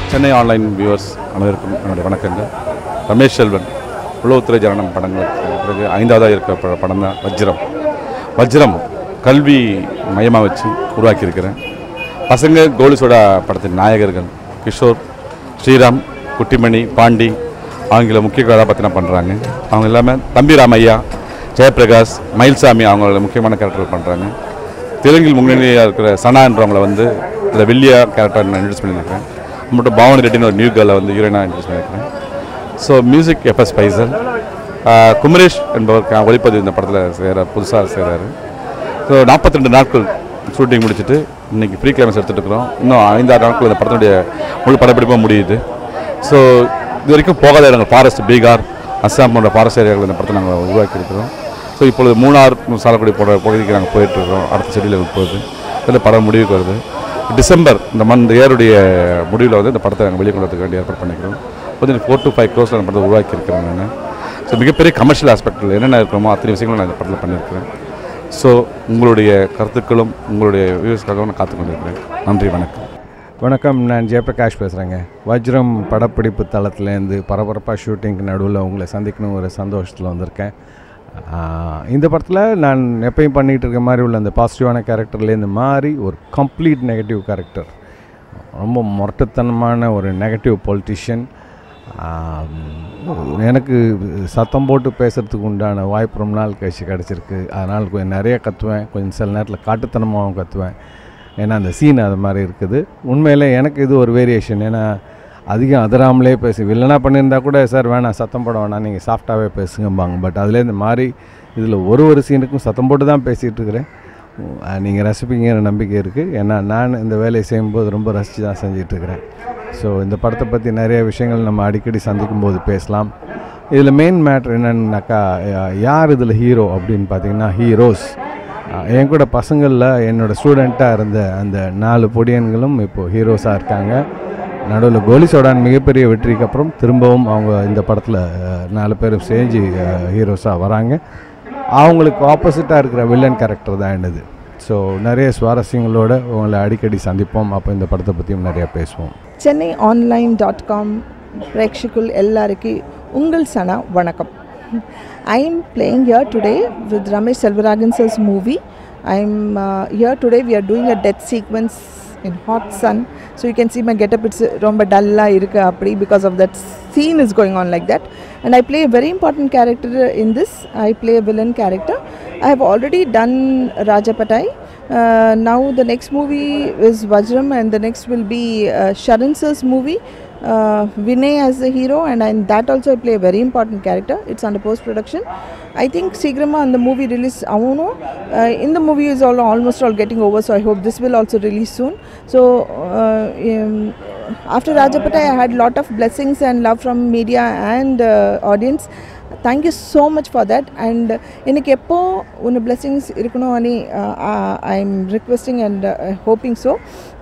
Chennai online viewers அனைவருக்கும் என்னுடைய வணக்கங்கள் ரமேஷ் செல்வன் உளவுத்துறை ஜனனம் படங்களுக்கு பிறகு ஐந்தாவதாக இருக்க ப- படம் தான் வஜ்ரம் வஜ்ரம் கல்வி மையமாக வச்சு உருவாக்கியிருக்கிறேன் பசங்க கோலி சோடா படத்தின் நாயகர்கள் கிஷோர் ஸ்ரீராம் குட்டிமணி பாண்டி ஆங்கில முக்கிய கதாபாத்திரம் பண்ணுறாங்க அவங்க இல்லாமல் தம்பி ராமையா ஜெயபிரகாஷ் மயில்சாமி அவங்கள முக்கியமான கேரக்டர் பண்ணுறாங்க தெலுங்கில் முன்னணியாக இருக்கிற சனான்றவங்கள வந்து இதில் வெள்ளியா கேரக்டர் நான் இன்ட்ரடியூஸ் பண்ணியிருக்கேன் மட்டும் பாவனி ரெட்டின்னு ஒரு நியூ கேர்ளை வந்து ஹீரோயினாக இன்ட்ரடியூஸ் பண்ணியிருக்கேன் ஸோ மியூசிக் எஃப்எஸ் பைசல் ஆஹ் குமரேஷ் என்பவர் க- ஒளிப்பதிவு இந்த படத்தில் செய்கிற புதுசாக செய்கிறாரு ஸோ 42 நாட்கள் ஷூட்டிங் முடிச்சுட்டு இன்றைக்கி ப்ரீ கிளைமஸ் எடுத்துகிட்டு இருக்கிறோம் இன்னும் ஐந்தாறு நாட்கள் இந்த படத்தினுடைய முழு படப்பிடிப்பும் முடியுது ஸோ இது வரைக்கும் போகாத இடங்கள் ஃபாரஸ்ட் பீகார் அஸ்ஸாம் போன்ற ஃபாரஸ்ட் ஏரியாவில் இந்த படத்தை நாங்கள் உருவாக்கியிருக்கிறோம் ஸோ இப்பொழுது மூணார் சாலக்குடி போன்ற பகுதிக்கு நாங்கள் போயிட்டுருக்கோம் அடுத்த ஷெடியூல் போகுது இதில் படம் முடிவுக்கு வருது டிசம்பர் இந்த மந்த் இயருடைய முடிவில் வந்து இந்த படத்தை நாங்கள் வெளியே கொண்டு வேண்டிய ஏற்பாடு பண்ணிக்கிறோம் கொஞ்சம் ஃபோர் டு ஃபைவ் க்ரோஸில் அந்த படத்தை உருவாக்கியிருக்கிறேன் நான் ஸோ மிகப்பெரிய கமர்ஷியல் ஆஸ்பெக்டில் என்னென்ன இருக்கிறோமோ அத்தனை விஷயங்களும் நான் இந்த படத்தில் பண்ணியிருக்கிறேன் ஸோ உங்களுடைய கருத்துக்களும் உங்களுடைய வியூஸ்க்காகவும் நான் காத்துக்கொண்டிருக்கிறேன் நன்றி வணக்கம் வணக்கம் நான் ஜெயபிரகாஷ் பேசுகிறேங்க வஜ்ரம் படப்பிடிப்பு தளத்துலேருந்து பரபரப்பாக ஷூட்டிங்க்கு நடுவில் உங்களை சந்திக்கணும் ஒரு சந்தோஷத்தில் வந்திருக்கேன் ஆஹ் இந்த படத்தில் நான் எப்பயும் பண்ணிகிட்டு இருக்க மாதிரி உள்ள அந்த பாசிட்டிவான கேரக்டர்லேருந்து மாறி ஒரு கம்ப்ளீட் நெகட்டிவ் கேரக்டர் ரொம்ப முரட்டுத்தனமான ஒரு நெகட்டிவ் பொலிட்டிஷியன் எனக்கு சத்தம் போட்டு பேசுகிறதுக்கு உண்டான வாய்ப்பு ரொம்ப நாள் கழிச்சு கிடச்சிருக்கு அதனால் கொஞ்சம் நிறைய கத்துவேன் கொஞ்சம் சில நேரத்தில் காட்டுத்தனமாகவும் கத்துவேன் ஏன்னா அந்த சீன் அது மாதிரி இருக்குது உண்மையில் எனக்கு இது ஒரு வேரியேஷன் ஏன்னா அதிகம் அதிராமலே பேசு வில்லனா பண்ணியிருந்தா கூட சார் வேணாம் சத்தம் போட வேணாம் நீங்கள் சாஃப்டாகவே பேசுங்கம்பாங்க பட் அதுலேருந்து மாறி இதில் ஒரு ஒரு சீனுக்கும் சத்தம் போட்டு தான் பேசிகிட்டு இருக்கிறேன் நீங்கள் ரசிப்பீங்கிற நம்பிக்கை இருக்குது ஏன்னா நான் இந்த வேலையை செய்யும்போது ரொம்ப ரசித்து தான் செஞ்சிட்ருக்கிறேன் ஸோ இந்த படத்தை பற்றி நிறைய விஷயங்கள் நம்ம அடிக்கடி சந்திக்கும் போது பேசலாம் இதில் மெயின் மேட்ரு என்னன்னாக்கா யா- யார் இதில் ஹீரோ அப்படின்னு பார்த்தீங்கன்னா ஹீரோஸ் என் கூட பசங்களில் என்னோடய ஸ்டூடெண்ட்டாக இருந்த அந்த நாலு பொடியன்களும் இப்போது ஹீரோஸாக இருக்காங்க நடுவில் கோலி சோடான் மிகப்பெரிய வெற்றிக்கு அப்புறம் திரும்பவும் அவங்க இந்த படத்தில் நாலு பேரும் சேர்ந்து ஹீரோஸாக வராங்க அவங்களுக்கு ஆப்போசிட்டாக இருக்கிற வில்லன் கேரக்டர் தான் என்னது ஸோ நிறைய சுவாரஸ்யங்களோட உங்களை அடிக்கடி சந்திப்போம் அப்போ இந்த படத்தை பற்றியும் நிறையா பேசுவோம் சென்னை ஆன்லைன் டாட் காம் ప్రేక్షకులు ఎల్లరికి ఉంగల్ సన వణకం I'm playing here today with Ramesh Selvaraghavan sir's movie I'm here today we're doing a death sequence in hot sun so you can see my getup it's ரொம்ப டல்லா இருக்கு அப்படி because of that scene is going on like that and i play a very important character in this i play a villain character i have already done rajapatai uh, now the next movie is vajram and the next will be uh, sharan sir's movie uh, vinay as the hero and in that also i play a very important character it's under post production i think sigrama and the movie release avunu uh, in the movie is all almost all getting over so i hope this will also release soon so uh, um, after rajapata i had lot of blessings and love from media and uh, audience thank you so much for that and எனக்கு எப்போ ஒன்று blessings இருக்கணும் any I am requesting and hoping so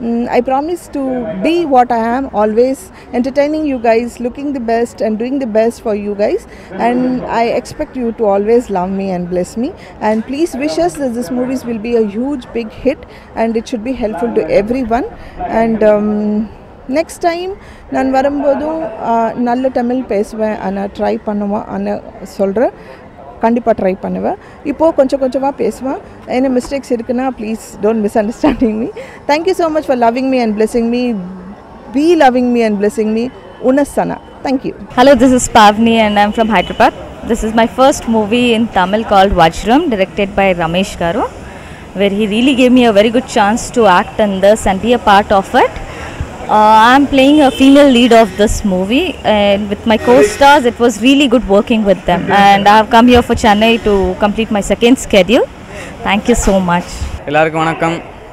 I promise to be what I am always entertaining you guys, looking the best and doing the best for you guys. And I expect you to always love me and bless me. And please wish us that this movies will be a huge big hit and it should be helpful to everyone. And um, next time நான் வரும்போதும் ஆ, நல்ல தமிழ் பேசுவேன் ஆனால் try பண்ணுவேன் ஆனால் சொல்கிறேன் கண்டிப்பாக try பண்ணுவேன் இப்போது கொஞ்சம் கொஞ்சமாக பேசுவேன் என்ன மிஸ்டேக்ஸ் இருக்குன்னா please don't misunderstanding me thank you so much for loving me and blessing me be loving me and blessing me உனசனா thank you Hello, this is Pavni and I'm from Hyderabad. This is my first movie in Tamil called Vajram, directed by Ramesh Garu, where he really gave me a very good chance to act in this and be a part of it. Uh, I'm playing a female lead of this movie, and with my co-stars, it was really good working with them. And I have come here for Chennai to complete my second schedule. Thank you so much. எல்லாருக்கும் வணக்கம்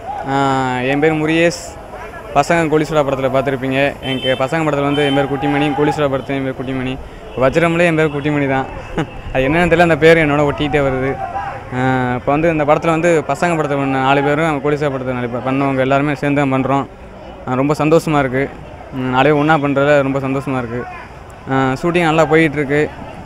ஆஹ் என் பேர் முரியேஸ் பசங்க கோலீஸ்வரா படத்தில் பார்த்துருப்பீங்க எனக்கு பசங்க படத்தில் வந்து என் பேர் குட்டிமணி கோலீஸ்வரா படத்தில் என் பேர் குட்டிமணி வஜ்ரம்லேயே என் பேர் குட்டிமணி தான் அது என்னென்னு தெரியல அந்த பேர் என்னோட ஒட்டிகிட்டே வருது இப்போ வந்து இந்த படத்தில் வந்து பசங்க படத்தில் பண்ண நாலு பேரும் கோலீஸ்வரா படத்தில் நாலு பேர் பண்ணவங்க எல்லாருமே சேர்ந்து தான் பண்ணுறோம் ரொம்ப சந்தோஷமாக இருக்குது நாளே ஒன்றா பண்ணுறதுல ரொம்ப சந்தோஷமாக இருக்குது ஷூட்டிங் நல்லா போயிட்டுருக்கு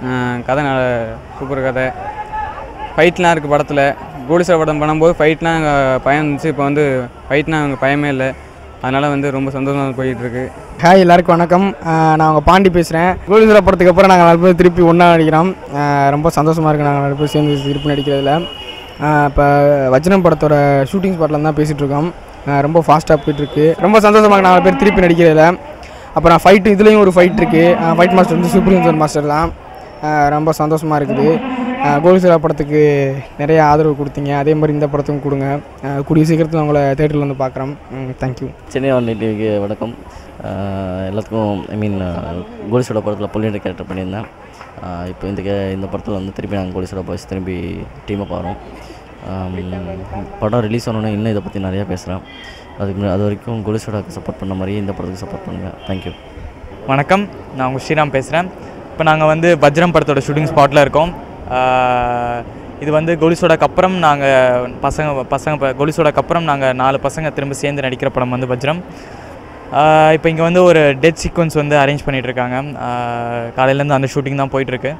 கதை நல்ல சூப்பர் கதை ஃபைட்லாம் இருக்குது படத்தில் கோலிசா படம் பண்ணும்போது ஃபைட்லாம் அங்கே பயம் இருந்துச்சு இப்போ வந்து ஃபைட்லாம் அங்கே பயமே இல்லை அதனால் வந்து ரொம்ப சந்தோஷமாக போயிட்டுருக்கு ஹாய் எல்லாருக்கும் வணக்கம் ஆஹ் நான் உங்கள் பாண்டி பேசுகிறேன் கோலிசுரா படத்துக்கு அப்புறம் நாங்கள் நாலு பேர் திருப்பி ஒன்றா நடிக்கிறோம் ஆஹ் ரொம்ப சந்தோஷமாக இருக்குது நாங்கள் நாலு பேர் சேர்ந்து திருப்பி நடிக்கிறதுல இப்போ வஜ்ரம் படத்தோட ஷூட்டிங் ஸ்பாட்டில் தான் பேசிகிட்டு இருக்கோம் ஆஹ் ரொம்ப ஃபாஸ்ட்டாக போயிட்டுருக்கு ரொம்ப சந்தோஷமாக இருக்கு நாலு பேர் திருப்பி நடிக்கிறதுல அப்புறம் ஃபைட்டு இதுலேயும் ஒரு ஃபைட் இருக்குது ஃபைட் மாஸ்டர் வந்து சுப்ரீம் சார் மாஸ்டர் தான் ஆஹ் ரொம்ப சந்தோஷமாக இருக்குது கோலிசுரா படத்துக்கு நிறைய ஆதரவு கொடுத்தீங்க அதே மாதிரி இந்த படத்துக்கும் கொடுங்க ஆஹ் கூடிய சீக்கிரத்தில் உங்களை தேட்டரில் வந்து பார்க்குறோம் தேங்க்யூ சென்னை ஆன்லைன் டிவிக்கு வணக்கம் ஆஹ் எல்லாத்துக்கும் ஐ மீன் கோலிசோட படத்தில் பொல்லியன்ற கேரக்டர் பண்ணியிருந்தேன் ஆஹ் இப்போ இந்த கே இந்த படத்தில் வந்து திருப்பி நாங்கள் கோலிசோட பாய்ஸ் திரும்பி டீமாக வரோம் ஆம், படம் ரிலீஸ் ஆனோடனே இன்னும் இதை பற்றி நிறையா பேசுகிறேன் அதுக்கு முன்ன- அது வரைக்கும் கோலிசோடாக்கு சப்போர்ட் பண்ண மாதிரியே இந்த படத்துக்கு சப்போர்ட் பண்ணுங்கள் தேங்க்யூ வணக்கம் நான் உங்கள் ஸ்ரீராம் பேசுகிறேன் இப்போ நாங்கள் வந்து வஜ்ரம் படத்தோட ஷூட்டிங் ஸ்பாட்டில் இருக்கோம் ஆஹ் இது வந்து கோலிசோடாக்கு அப்புறம் நாங்கள் பசங்க பசங்க ப- கோலிசோடாக்கு அப்புறம் நாங்கள் நாலு பசங்க திரும்ப சேர்ந்து நடிக்கிற படம் வந்து வஜ்ரம் இப்போ இங்கே வந்து ஒரு டெத் சீக்வன்ஸ் வந்து அரேஞ்ச் பண்ணிகிட்ருக்காங்க காலையிலேருந்து அந்த ஷூட்டிங் தான் போயிட்டுருக்கு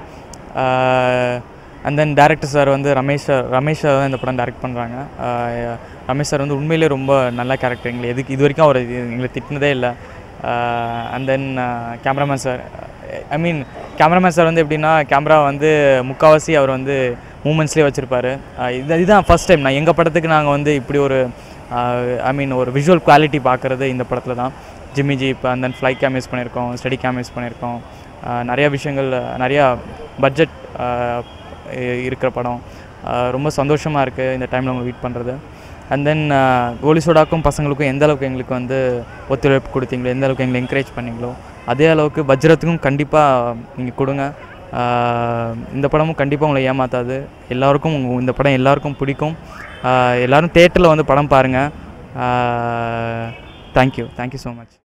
அண்ட் தென் டேரக்டர் சார் வந்து ரமேஷ் சார் ரமேஷ் சார் தான் இந்த படம் டைரக்ட் பண்ணுறாங்க ரமேஷ் சார் வந்து உண்மையிலேயே ரொம்ப நல்ல கேரக்டர் எங்களை எதுக்கு இது வரைக்கும் அவர் இது- எங்களை திட்டினதே இல்லை and then cameraman sir I mean cameraman sir வந்து எப்படின்னா கேமரா வந்து முக்கால்வாசி அவர் வந்து மூமெண்ட்ஸ்லேயே வச்சுருப்பாரு இது இதுதான் ஃபஸ்ட் டைம் நான் எங்கள் படத்துக்கு நாங்கள் வந்து இப்படி ஒரு ஐ மீன் ஒரு விஷுவல் குவாலிட்டி பார்க்குறது இந்த படத்தில் தான் jimmy jib and then fly cam use பண்ணியிருக்கோம் ஸ்டடி கேம் யூஸ் பண்ணியிருக்கோம் ஆஹ் நிறைய விஷயங்கள் நிறையா பட்ஜெட் இருக்கிற படம் ஆஹ் ரொம்ப சந்தோஷமாக இருக்குது இந்த டைமில் அவங்க வெயிட் பண்ணுறது அண்ட் தென் கோலிசோடாக்கும் பசங்களுக்கும் எந்த அளவுக்கு எங்களுக்கு வந்து ஒத்துழைப்பு கொடுத்தீங்களோ எந்த அளவுக்கு எங்களை என்கரேஜ் பண்ணீங்களோ அதே அளவுக்கு வஜ்ரத்துக்கும் கண்டிப்பாக நீங்கள் கொடுங்க ஆஹ் இந்த படமும் கண்டிப்பாக உங்களை ஏமாத்தாது எல்லாருக்கும் உங்க- இந்த படம் எல்லாருக்கும் பிடிக்கும் ஆஹ் எல்லாரும் தேட்டரில் வந்து படம் பாருங்கள் தேங்க்யூ தேங்க்யூ ஸோ மச்